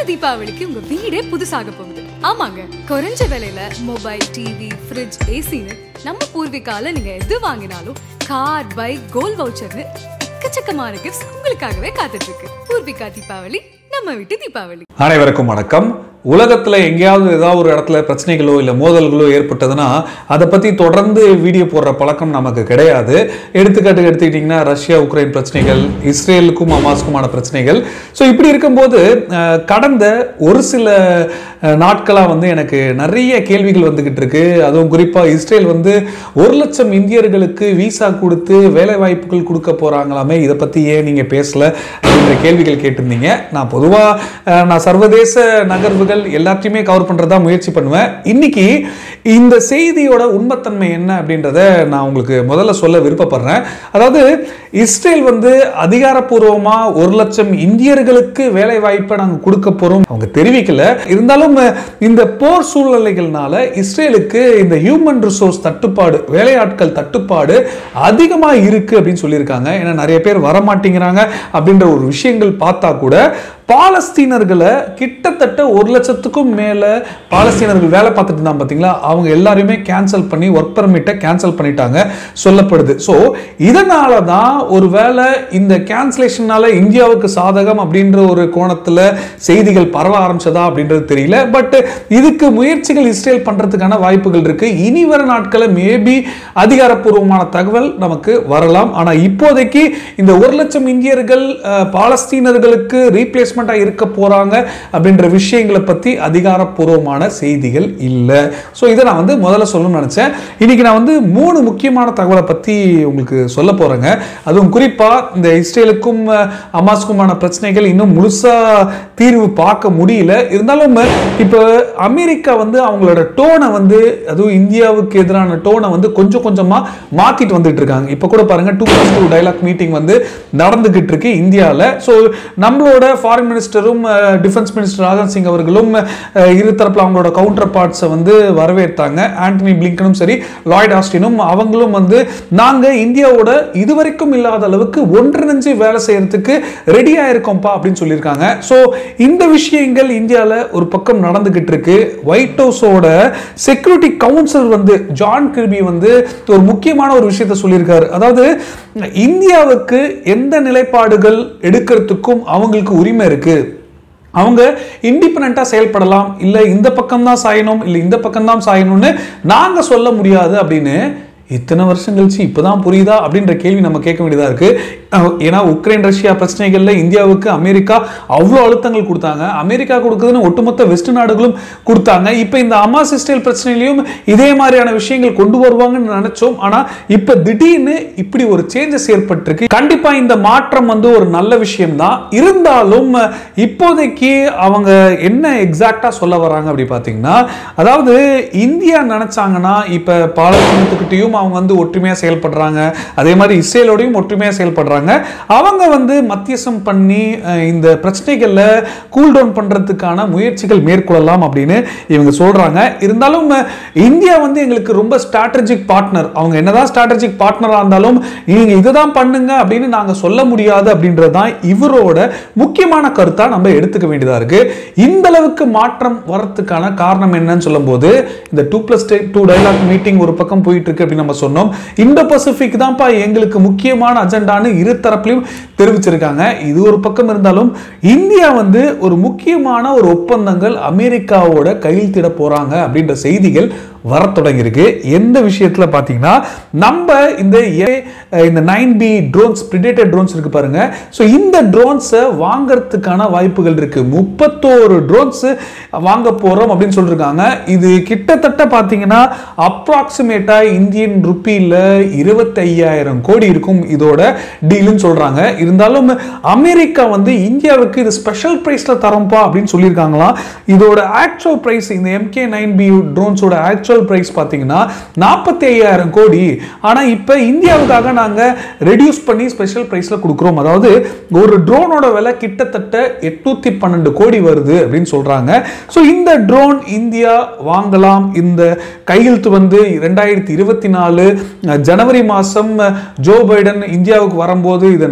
தீபாவளிக்கு உங்க வீடே புதுசாக போகுது ஆமாங்க குறைஞ்ச விலையில மொபைல் டிவி ஃப்ரிட்ஜ் ஏசின்னு நம்ம பூர்விகால நீங்க எது வாங்கினாலும் கார் பைக் கோல்ட் வவுச்சர்னு எக்கச்சக்கமான கிஃப்ட்ஸ் உங்களுக்காகவே காத்துட்டு இருக்கு பூர்விகா தீபாவளி நம்ம வீட்டு தீபாவளி அனைவருக்கும் வணக்கம் உலகத்தில் எங்கேயாவது ஏதாவது ஒரு இடத்துல பிரச்சனைகளோ இல்லை மோதல்களோ ஏற்பட்டதுன்னா அதை பற்றி தொடர்ந்து வீடியோ போடுற பழக்கம் நமக்கு கிடையாது எடுத்துக்காட்டு எடுத்துக்கிட்டிங்கன்னா ரஷ்யா உக்ரைன் பிரச்சனைகள் இஸ்ரேலுக்கும் அமாஸ்க்குமான பிரச்சனைகள் ஸோ இப்படி இருக்கும்போது அஹ், கடந்த ஒரு சில நாட்களாக வந்து எனக்கு நிறைய கேள்விகள் வந்துக்கிட்டு இருக்கு அதுவும் குறிப்பாக இஸ்ரேல் வந்து ஒரு லட்சம் இந்தியர்களுக்கு விசா கொடுத்து வேலை வாய்ப்புகள் கொடுக்க போகிறாங்களாமே இதை பற்றி ஏன் நீங்கள் பேசல அப்படின்ற கேள்விகள் கேட்டிருந்தீங்க நான் பொதுவாக நான் சர்வதேச நகர்வுகள் எல்லாத்தையுமே கவர் பண்ணுறதா முயற்சி பண்ணுவேன் இன்னைக்கு இந்த செய்தியோட உண்மைத்தன்மை என்ன அப்படின்றத நான் உங்களுக்கு முதல்ல சொல்ல விருப்பப்படுறேன் அதாவது இஸ்ரேல் வந்து அதிகாரப்பூர்வமாக ஒரு லட்சம் இந்தியர்களுக்கு வேலை வாய்ப்பை நாங்கள் கொடுக்க போகிறோம் அவங்க தெரிவிக்கல இருந்தாலும் இந்த போர் சூழ்நிலைகள்னால இஸ்ரேலுக்கு இந்த ஹியூமன் ரிசோர்ஸ் தட்டுப்பாடு வேலையாட்கள் தட்டுப்பாடு அதிகமாக இருக்கு அப்படின்னு சொல்லியிருக்காங்க ஏன்னா நிறைய பேர் வரமாட்டேங்கிறாங்க அப்படின்ற ஒரு விஷயங்கள் பார்த்தா கூட பாலஸ்தீனர்களை கிட்டத்தட்ட ஒரு லட்சத்துக்கும் மேலே பாலஸ்தீனர்கள் வேலை பார்த்துட்டு இருந்தாங்க பார்த்தீங்களா அவங்க எல்லாரையுமே கேன்சல் பண்ணி ஒர்க் பர்மிட்டை கேன்சல் பண்ணிட்டாங்க சொல்லப்படுது ஸோ இதனால தான் ஒரு வேளை இந்த கேன்சலேஷனால இந்தியாவுக்கு சாதகம் அப்படின்ற ஒரு கோணத்தில் செய்திகள் பரவ ஆரம்பிச்சதா அப்படின்றது தெரியல பட் இதுக்கு முயற்சிகள் இஸ்ரேல் பண்ணுறதுக்கான வாய்ப்புகள் இருக்கு இனி வர நாட்களில் மேபி அதிகாரப்பூர்வமான தகவல் நமக்கு வரலாம் ஆனால் இப்போதைக்கு இந்த ஒரு லட்சம் இந்தியர்கள் அஹ், பாலஸ்தீனர்களுக்கு ரீப்ளேஸ்மெண்ட்டாக இருக்க போறாங்க அப்படின்ற விஷயங்களை பற்றி அதிகாரப்பூர்வமான செய்திகள் இல்லை ஸோ இதை நான் வந்து முதல்ல சொல்லணும்னு நினச்சேன் இன்னைக்கு நான் வந்து மூணு முக்கியமான தகவலை பற்றி உங்களுக்கு சொல்ல போகிறேங்க அதுவும் குறிப்பாக இந்த இஸ்ரேலுக்கும் அஹ், அமாஸ்க்குமான பிரச்சனைகள் இன்னும் முழுசாக தீர்வு பார்க்க முடியல இருந்தாலும் இப்போ அமெரிக்கா வந்து அவங்களோட டோனை வந்து அதுவும் இந்தியாவுக்கு எதிரான டோனை வந்து கொஞ்சம் கொஞ்சமாக மாற்றிட்டு வந்துட்டு இருக்காங்க இப்போ கூட பாருங்க two plus two dialogue meeting வந்து நடந்துகிட்டு இருக்கு இந்தியாவில் ஸோ நம்மளோட ஃபாரின் மினிஸ்டரும் டிஃபென்ஸ் மினிஸ்டர் ராஜ்நாத் சிங் அவர்களும் அஹ், இரு தரப்புல அவங்களோட கவுண்டர் பார்ட்ஸை வந்து வரவேற்றாங்க ஆண்டனி பிளிங்கனும் சரி லாய்ட் ஆஸ்டினும் அவங்களும் வந்து நாங்கள் இந்தியாவோட இதுவரைக்கும் இல்லாத அளவுக்கு ஒன்றிணைஞ்சு வேலை செய்யறதுக்கு ரெடியாக இருக்கோம்ப்பா அப்படின்னு சொல்லியிருக்காங்க ஸோ இந்த விஷயங்கள் இந்தியாவில் ஒரு பக்கம் நடந்துகிட்டு இருக்கு ஒயிட் ஹவுஸோட செக்யூரிட்டி கவுன்சில் வந்து ஜான் கிர்பி வந்து ஒரு முக்கியமான ஒரு விஷயத்தை சொல்லியிருக்காரு அதாவது இந்தியாவுக்கு எந்த நிலைப்பாடுகள் எடுக்கிறதுக்கும் அவங்களுக்கு உரிமை இருக்கு அவங்க இண்டிபெண்ட்டாக செயல்படலாம் இல்லை இந்த பக்கம் தான் சாயணும் இல்லை இந்த பக்கம் தான் சாயணும்னு நாங்கள் சொல்ல முடியாது அப்படின்னு இத்தனை வருஷம் கழிச்சு இப்போதான் புரியுதா அப்படின்ற கேள்வி நம்ம கேட்க வேண்டியதாக இருக்கு அஹ் ஏன்னா உக்ரைன் ரஷ்யா பிரச்சனைகள்ல இந்தியாவுக்கு அமெரிக்கா அவ்வளோ அழுத்தங்கள் கொடுத்தாங்க அமெரிக்கா கொடுக்குதுன்னு ஒட்டுமொத்த வெஸ்ட் நாடுகளும் கொடுத்தாங்க இப்போ இந்த அமாஸ் இஸ்ரேல் பிரச்சனையிலையும் இதே மாதிரியான விஷயங்கள் கொண்டு வருவாங்கன்னு நினைச்சோம் ஆனா இப்போ திடீர்னு இப்படி ஒரு சேஞ்சஸ் ஏற்பட்டிருக்கு கண்டிப்பா இந்த மாற்றம் வந்து ஒரு நல்ல விஷயம்தான் இருந்தாலும் இப்போதைக்கு அவங்க என்ன எக்ஸாக்டா சொல்ல வராங்க அப்படி பார்த்தீங்கன்னா அதாவது இந்தியா நினைச்சாங்கன்னா இப்போ பாலஸ்தீனத்துக்கிட்டையும் அவங்க வந்து ஒற்றுமையாக செயல்படுறாங்க அதே மாதிரி இஸ்ரேலோடையும் ஒற்றுமையாக செயல்படுறாங்க அவங்க வந்து மத்தியசம் பண்ணி அஹ், இந்த பிரச்சனைகளில் கூல் டவுன் பண்ணுறதுக்கான முயற்சிகள் மேற்கொள்ளலாம் அப்படின்னு இவங்க சொல்கிறாங்க இருந்தாலும் அஹ், இந்தியா வந்து எங்களுக்கு ரொம்ப ஸ்ட்ராட்டஜிக் பார்ட்னர் அவங்க என்னதான் ஸ்ட்ராட்டஜிக் பார்ட்னராக இருந்தாலும் நீங்கள் இதை தான் பண்ணுங்க அப்படின்னு நாங்கள் சொல்ல முடியாது அப்படின்றது தான் இவரோட முக்கியமான கருத்தாக நம்ம எடுத்துக்க வேண்டியதாக இருக்கு இந்த அளவுக்கு மாற்றம் வரத்துக்கான காரணம் என்னன்னு சொல்லும்போது இந்த two plus two dialogue meeting ஒரு பக்கம் போயிட்டு இருக்கு அப்படின்னு நம்ம சொன்னோம் இந்தோ பசிபிக் தான்ப்பா எங்களுக்கு முக்கியமான அஜெண்டான்னு இரு தரப்புலையும் தெரிவிச்சிருக்காங்க இது ஒரு பக்கம் இருந்தாலும் இந்தியா வந்து ஒரு முக்கியமான ஒரு ஒப்பந்தங்கள் அமெரிக்காவோட கையெழுத்திட போறாங்க அப்படின்ற செய்திகள் வர தொடங்கியிருக்கு எந்த விஷயத்துல பார்த்தீங்கன்னா நம்ம இந்த ஏ- இந்த nine B drones predator drones இருக்கு பாருங்க ஸோ இந்த ட்ரோன்ஸை வாங்கறதுக்கான வாய்ப்புகள் இருக்கு முப்பத்தோரு ட்ரோன்ஸ் வாங்க போறோம் அப்படின்னு சொல்லியிருக்காங்க இது கிட்டத்தட்ட பார்த்தீங்கன்னா அப்ராக்சிமேட்டா இந்தியன் ருப்பியில் இருபத்தையாயிரம் கோடி இருக்கும் இதோட டீல்னு சொல்றாங்க இருந்தாலும் அமெரிக்கா வந்து இந்தியாவுக்கு இது ஸ்பெஷல் பிரைஸ்ல தரோம்ப்பா அப்படின்னு சொல்லியிருக்காங்களாம் இதோட ஆக்சுவல் பிரைஸ் இந்த எம்கே நைன் பி ட்ரோன்ஸோட ஆக்சுவல் பிரைஸ் பார்த்தீங்கன்னா நாற்பத்தி ஐயாயிரம் கோடி ஆனால் இப்போ இந்தியாவுக்காக நாங்கள் ரெடியூஸ் பண்ணி ஸ்பெஷல் பிரைஸில் கொடுக்குறோம் அதாவது ஒரு ட்ரோனோட விலை கிட்டத்தட்ட எட்நூத்தி பன்னெண்டு கோடி வருது அப்படின்னு சொல்றாங்க ஸோ இந்த ட்ரோன் இந்தியா வாங்கலாம் இந்த கையெழுத்து வந்து ரெண்டாயிரத்தி இருபத்தி நாலு ஜனவரி மாதம் ஜோ பைடன் இந்தியாவுக்கு வரும்போது இது நடக்கலாம்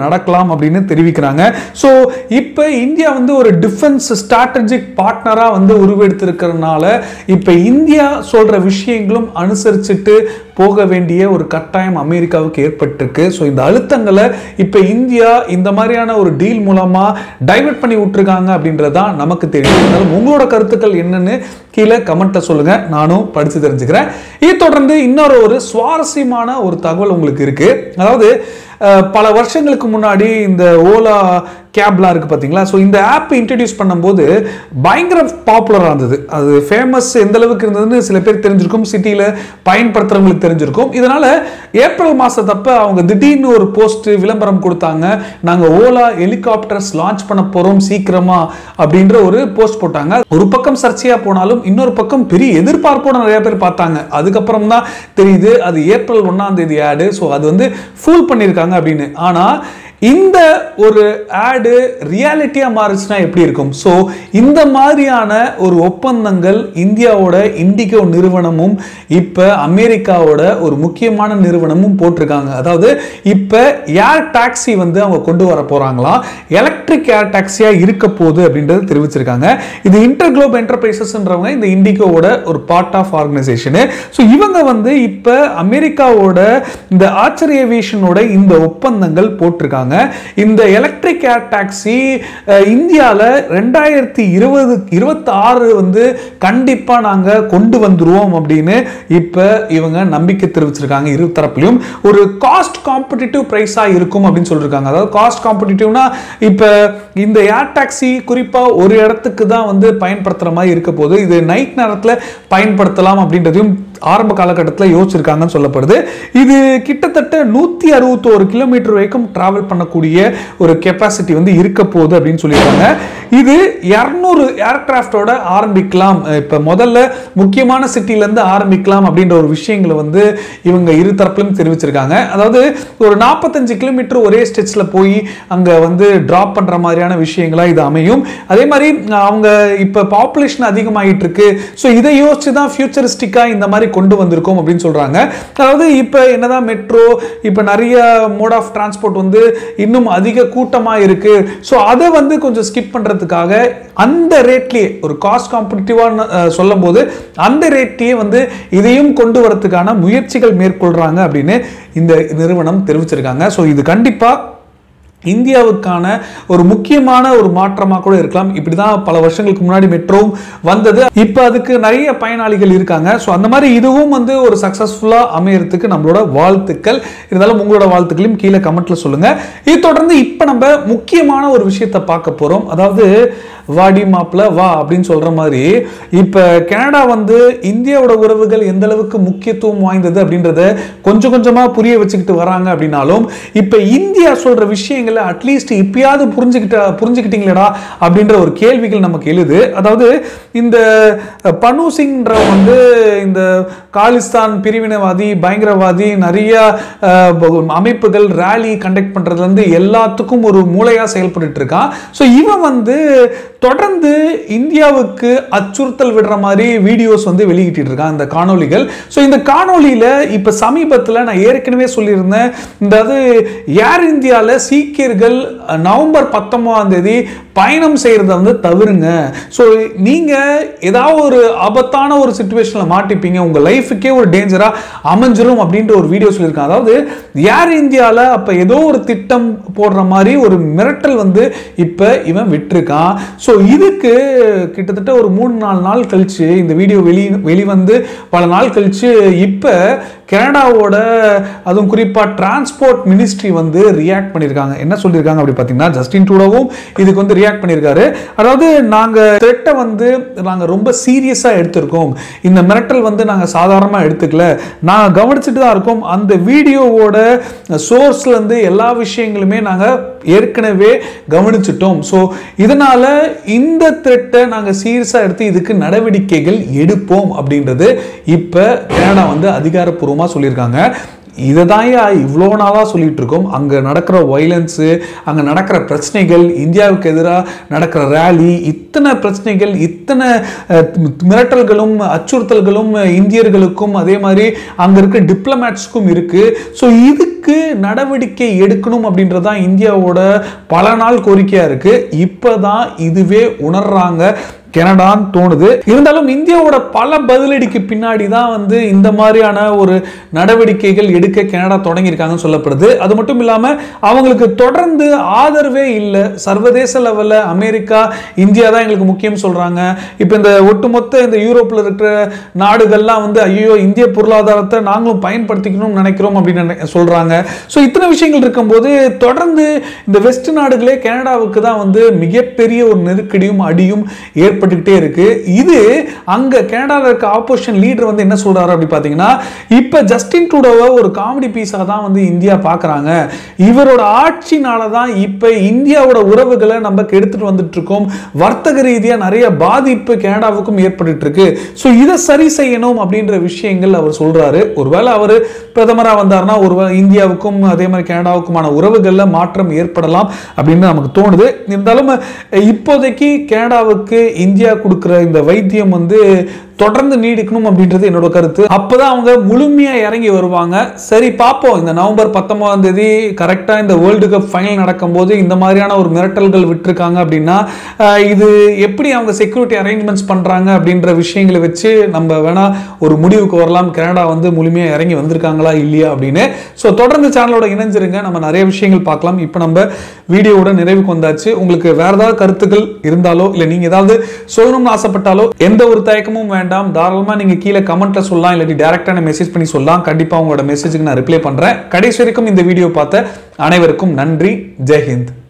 பயன்படுத்தலாம் அப்படின்னு தெரிவிக்கிறாங்க ஸோ இப்போ இந்தியா வந்து ஒரு டிஃபென்ஸ் ஸ்ட்ராட்டஜிக் பார்ட்னராக வந்து உருவெடுத்திருக்கிறதுனால இப்போ இந்தியா சொல்ற விஷயங்களும் அனுசரிச்சுட்டு போக வேண்டிய ஒரு கட்டாயம் அமெரிக்காவுக்கு ஏற்பட்டிருக்கு ஸோ இந்த அழுத்தங்களை இப்போ இந்தியா இந்த மாதிரியான ஒரு டீல் மூலமா டைவர்ட் பண்ணி விட்டுருக்காங்க அப்படின்றது தான் நமக்கு தெரியும் இருந்தாலும் உங்களோட கருத்துக்கள் என்னன்னு கீழே கமெண்ட்ல சொல்லுங்க நானும் படிச்சு தெரிஞ்சுக்கிறேன் இது தொடர்ந்து இன்னொரு ஒரு சுவாரஸ்யமான ஒரு தகவல் உங்களுக்கு இருக்கு அதாவது அஹ், பல வருஷங்களுக்கு முன்னாடி இந்த ஓலா கேப்லாம் இருக்குது பார்த்தீங்களா ஸோ இந்த ஆப் இன்ட்ரடியூஸ் பண்ணும்போது பயங்கர பாப்புலராக இருந்தது அது ஃபேமஸ் எந்த அளவுக்கு இருந்ததுன்னு சில பேர் தெரிஞ்சிருக்கும் சிட்டியில் பயன்படுத்துகிறவங்களுக்கு தெரிஞ்சிருக்கும் இதனால் ஏப்ரல் மாதத்தப்ப அவங்க திடீர்னு ஒரு போஸ்ட் விளம்பரம் கொடுத்தாங்க நாங்கள் ஓலா ஹெலிகாப்டர்ஸ் லான்ச் பண்ண போகிறோம் சீக்கிரமா அப்படின்ற ஒரு போஸ்ட் போட்டாங்க ஒரு பக்கம் சர்ச்சையாக போனாலும் இன்னொரு பக்கம் பெரிய எதிர்பார்ப்போட நிறைய பேர் பார்த்தாங்க அதுக்கப்புறம் தான் தெரியுது அது ஏப்ரல் ஒன்றாம் தேதி ஆடு ஸோ அது வந்து ஃபூல் பண்ணியிருக்காங்க அப்படின்னு ஆனால் இந்த ஒரு ஆடு ரியாலிட்டியாக மாறுச்சுன்னா எப்படி இருக்கும் ஸோ இந்த மாதிரியான ஒரு ஒப்பந்தங்கள் இந்தியாவோட இண்டிகோ நிறுவனமும் இப்போ அமெரிக்காவோட ஒரு முக்கியமான நிறுவனமும் போட்டிருக்காங்க அதாவது இப்போ ஏர் டாக்ஸி வந்து அவங்க கொண்டு வர போகிறாங்களாம் எலக்ட்ரிக் ஏர் டாக்ஸியாக இருக்க போகுது அப்படின்றது தெரிவிச்சிருக்காங்க இது இன்டர் குளோப் என்டர்பிரைசஸ்ன்றவங்க இந்த இண்டிகோவோட ஒரு பார்ட் ஆஃப் ஆர்கனைசேஷனு ஸோ இவங்க வந்து இப்போ அமெரிக்காவோட இந்த ஆச்சரிய ஏவியேஷனோட இந்த ஒப்பந்தங்கள் போட்டிருக்காங்க இந்த எலக்ட்ரிக் ஏர் டாக்ஸி இந்தியாவில் ரெண்டாயிரத்தி இருபது இருபத்தி ஆறு வந்து கண்டிப்பாக நாங்கள் கொண்டு வந்துருவோம் அப்படின்னு இப்போ இவங்க நம்பிக்கை தெரிவிச்சிருக்காங்க இரு தரப்புலையும் ஒரு காஸ்ட் காம்படிட்டிவ் ப்ரைஸாக இருக்கும் அப்படின்னு சொல்லியிருக்காங்க அதாவது காஸ்ட் காம்படிட்டிவ்னா இப்போ இந்த ஏர் டாக்ஸி குறிப்பாக ஒரு இடத்துக்கு தான் வந்து பயன்படுத்துகிற மாதிரி இருக்க போது இது நைட் நேரத்தில் பயன்படுத்தலாம் அப்படின்றதையும் ஆரம்ப காலகட்டத்தில் யோசிச்சிருக்காங்கன்னு சொல்லப்படுது இது கிட்டத்தட்ட நூற்றி அறுபத்தோரு கிலோமீட்டர் வரைக்கும் டிராவல் பண்ணக்கூடிய ஒரு கெப்பாசிட்டி வந்து இருக்க போகுது அப்படின்னு சொல்லியிருக்காங்க இது இரநூறு ஏர்கிராஃப்டோட ஆரம்பிக்கலாம் இப்போ முதல்ல முக்கியமான சிட்டிலேருந்து ஆரம்பிக்கலாம் அப்படின்ற ஒரு விஷயங்களை வந்து இவங்க இரு தரப்புலையும் தெரிவிச்சிருக்காங்க அதாவது ஒரு நாற்பத்தஞ்சு கிலோமீட்டர் ஒரே ஸ்டெச்சில் போய் அங்கே வந்து ட்ராப் பண்ணுற மாதிரியான விஷயங்களா இது அமையும் அதே மாதிரி அவங்க இப்போ பாப்புலேஷன் அதிகமாகிட்டு இருக்கு ஸோ இதை யோசிச்சு தான் ஃபியூச்சரிஸ்டிக்காக இந்த மாதிரி கொண்டு வந்திருக்கோம் அப்படின்னு சொல்கிறாங்க அதாவது இப்போ என்னதான் மெட்ரோ இப்போ நிறைய மோட் ஆஃப் டிரான்ஸ்போர்ட் வந்து இன்னும் அதிக கூட்டமாக இருக்கு ஸோ அதை வந்து கொஞ்சம் ஸ்கிப் பண்ணுறதுக்காக அந்த ரேட்லேயே ஒரு காஸ்ட் காம்படிட்டிவாக சொல்லும் போது அந்த ரேட்லேயே வந்து இதையும் கொண்டு வரதுக்கான முயற்சிகள் மேற்கொள்கிறாங்க அப்படின்னு இந்த நிறுவனம் தெரிவிச்சிருக்காங்க ஸோ இது கண்டிப்பாக இந்தியாவுக்கான ஒரு முக்கியமான ஒரு மாற்றமாக கூட இருக்கலாம் இப்படி தான் பல வருஷங்களுக்கு முன்னாடி மெட்ரோவும் வந்தது இப்போ அதுக்கு நிறைய பயனாளிகள் இருக்காங்க ஸோ அந்த மாதிரி இதுவும் வந்து ஒரு சக்ஸஸ்ஃபுல்லாக அமையறதுக்கு நம்மளோட வாழ்த்துக்கள் இருந்தாலும் உங்களோட வாழ்த்துக்களையும் கீழே கமெண்ட்ல சொல்லுங்க இது தொடர்ந்து இப்போ நம்ம முக்கியமான ஒரு விஷயத்தை பார்க்க போகிறோம் அதாவது வாடி மாப்பிள வா அப்படின்னு சொல்ற மாதிரி இப்போ கனடா வந்து இந்தியாவோட உறவுகள் எந்த அளவுக்கு முக்கியத்துவம் வாய்ந்தது அப்படின்றத கொஞ்சம் கொஞ்சமாக புரிய வச்சுக்கிட்டு வராங்க அப்படின்னாலும் இப்போ இந்தியா சொல்ற விஷயங்களை அட்லீஸ்ட் இப்பயாவது புரிஞ்சுக்கிட்ட புரிஞ்சுக்கிட்டீங்களடா அப்படின்ற ஒரு கேள்விகள் நமக்கு எழுது அதாவது இந்த பனு சிங்ன்ற வந்து இந்த காலிஸ்தான் பிரிவினைவாதி பயங்கரவாதி நிறைய அஹ், அமைப்புகள் ரேலி கண்டக்ட் பண்றதுல இருந்து எல்லாத்துக்கும் ஒரு மூளையா செயல்பட்டு இருக்கான் ஸோ இவன் வந்து தொடர்ந்து இந்தியாவுக்கு அச்சுறுத்தல் விடுற மாதிரி வீடியோஸ் வந்து வெளியிட்டு இருக்கான் இந்த காணொளிகள் ஸோ இந்த காணொளியில இப்ப சமீபத்தில் நான் ஏற்கனவே சொல்லியிருந்தேன் இந்த அது ஏர் இந்தியாவில் சீக்கியர்கள் அஹ், நவம்பர் பத்தொன்பதாம் தேதி பயணம் செய்யறத வந்து தவிருங்க ஸோ நீங்க ஏதாவது ஒரு ஆபத்தான ஒரு சுச்சுவேஷனில் மாட்டிப்பீங்க உங்க லைஃபுக்கே ஒரு டேஞ்சரா அமைஞ்சிரும் அப்படின்ற ஒரு வீடியோ சொல்லியிருக்கான் அதாவது ஏர் இந்தியாவில் அப்ப ஏதோ ஒரு திட்டம் போடுற மாதிரி ஒரு மிரட்டல் வந்து இப்ப இவன் விட்டிருக்கான் ஸோ இதுக்கு கிட்டத்தட்ட ஒரு மூணு நாலு நாள் கழிச்சு இந்த வீடியோ வெளி வெளிவந்து பல நாள் கழிச்சு இப்ப கனடாவோட அதுவும் குறிப்பா டிரான்ஸ்போர்ட் மினிஸ்ட்ரி வந்து ரியாக்ட் பண்ணியிருக்காங்க என்ன சொல்லியிருக்காங்க அப்படி பார்த்தீங்கன்னா ஜஸ்டின் ட்ரூடோவும் இதுக்கு வந்து ரியாக்ட் பண்ணியிருக்காரு அதாவது நாங்க த்ரெட்டை வந்து நாங்க ரொம்ப சீரியஸா எடுத்திருக்கோம் இந்த மிரட்டல் வந்து நாங்க சாதாரணமா எடுத்துக்கல நாங்க கவனிச்சுட்டு தான் இருக்கோம் அந்த வீடியோவோட சோர்ஸ்ல இருந்து எல்லா விஷயங்களுமே நாங்க ஏற்கனவே கவனிச்சிட்டோம் ஸோ இதனால இந்த த்ரெட்டை நாங்க சீரியஸா எடுத்து இதுக்கு நடவடிக்கைகள் எடுப்போம் அப்படின்றது இப்ப கனடா வந்து அதிகாரப்பூர்வமா சொல்லியிருக்காங்க இதை தான் இவ்வளோ நாளாக சொல்லிட்டு இருக்கோம் அங்கே நடக்கிற வயலன்ஸு அங்கே நடக்கிற பிரச்சனைகள் இந்தியாவுக்கு எதிராக நடக்கிற ரேலி இத்தனை பிரச்சனைகள் இத்தனை அஹ், மிரட்டல்களும் அச்சுறுத்தல்களும் இந்தியர்களுக்கும் அதே மாதிரி அங்கே இருக்க டிப்ளமேட்ஸ்க்கும் இருக்கு ஸோ இதுக்கு நடவடிக்கை எடுக்கணும் அப்படின்றது தான் இந்தியாவோட பல நாள் கோரிக்கையாக இருக்கு இப்போ தான் இதுவே உணர்றாங்க கனடான்னு தோணுது இருந்தாலும் இந்தியாவோட பல பதிலடிக்கு பின்னாடி தான் வந்து இந்த மாதிரியான ஒரு நடவடிக்கைகள் எடுக்க கனடா தொடங்கியிருக்காங்கன்னு சொல்லப்படுது அது மட்டும் இல்லாமல் அவங்களுக்கு தொடர்ந்து ஆதரவே இல்லை சர்வதேச லெவலில் அமெரிக்கா இந்தியா தான் எங்களுக்கு முக்கியம் சொல்கிறாங்க இப்போ இந்த ஒட்டுமொத்த இந்த யூரோப்பில் இருக்கிற நாடுகள்லாம் வந்து ஐயோ இந்திய பொருளாதாரத்தை நாங்களும் பயன்படுத்திக்கணும்னு நினைக்கிறோம் அப்படின்னு நினை- சொல்றாங்க ஸோ இத்தனை விஷயங்கள் இருக்கும்போது தொடர்ந்து இந்த வெஸ்ட் நாடுகளே கனடாவுக்கு தான் வந்து மிகப்பெரிய ஒரு நெருக்கடியும் அடியும் ஏற்பட்டுக்கிட்டே இருக்கு இது அங்க கனடாவில் இருக்க ஆப்போசிஷன் லீடர் வந்து என்ன சொல்றாரு அப்படி பார்த்தீங்கன்னா இப்போ ஜஸ்டின் ட்ரூடோவை ஒரு காமெடி பீஸாக தான் வந்து இந்தியா பார்க்குறாங்க இவரோட ஆட்சினால தான் இப்போ இந்தியாவோட உறவுகளை நம்ம கெடுத்துட்டு வந்துட்டு இருக்கோம் வர்த்தக ரீதியாக நிறைய பாதிப்பு கனடாவுக்கும் ஏற்பட்டுட்டு இருக்கு ஸோ இதை சரி செய்யணும் அப்படின்ற விஷயங்கள் அவர் சொல்றாரு ஒருவேளை அவர் பிரதமராக வந்தாருன்னா ஒருவேளை இந்தியாவுக்கும் அதே மாதிரி கனடாவுக்குமான உறவுகளில் மாற்றம் ஏற்படலாம் அப்படின்னு நமக்கு தோணுது இருந்தாலும் இப்போதைக்கு கனடாவுக்கு இந்தியா கொடுக்குற இந்த வைத்தியம் வந்து தொடர்ந்து நீடிக்கணும் அப்படின்றது என்னோட கருத்து அப்பதான் அவங்க முழுமையா இறங்கி வருவாங்க சரி பார்ப்போம் இந்த நவம்பர் பத்தொன்பதாம் தேதி கரெக்டா இந்த வேர்ல்டு கப் ஃபைனல் நடக்கும்போது இந்த மாதிரியான ஒரு மிரட்டல்கள் விட்டுருக்காங்க அப்படின்னா ஆஹ், இது எப்படி அவங்க செக்யூரிட்டி அரேஞ்ச்மெண்ட்ஸ் பண்றாங்க அப்படின்ற விஷயங்களை வச்சு நம்ம வேணா ஒரு முடிவுக்கு வரலாம் கனடா வந்து முழுமையா இறங்கி வந்திருக்காங்களா இல்லையா அப்படின்னு ஸோ தொடர்ந்து சேனலோட இணைஞ்சிருங்க நம்ம நிறைய விஷயங்கள் பார்க்கலாம் இப்போ நம்ம வீடியோவோட நிறைவுக்கு வந்தாச்சு உங்களுக்கு வேற ஏதாவது கருத்துக்கள் இருந்தாலோ இல்லை நீங்க ஏதாவது சொல்லணும்னு ஆசைப்பட்டாலோ எந்த ஒரு தயக்கமும் வேண்டாம் தாராளமா நீங்க கீழே கமெண்ட்ல சொல்லலாம் இல்லாட்டி டேரக்டா மெசேஜ் பண்ணி சொல்லலாம் கண்டிப்பா உங்களோட மெசேஜுக்கு நான் ரிப்ளை பண்றேன் கடைசி வரைக்கும் இந்த வீடியோ பார்த்த அனைவருக்கும் நன்றி ஜெய் ஹிந்த்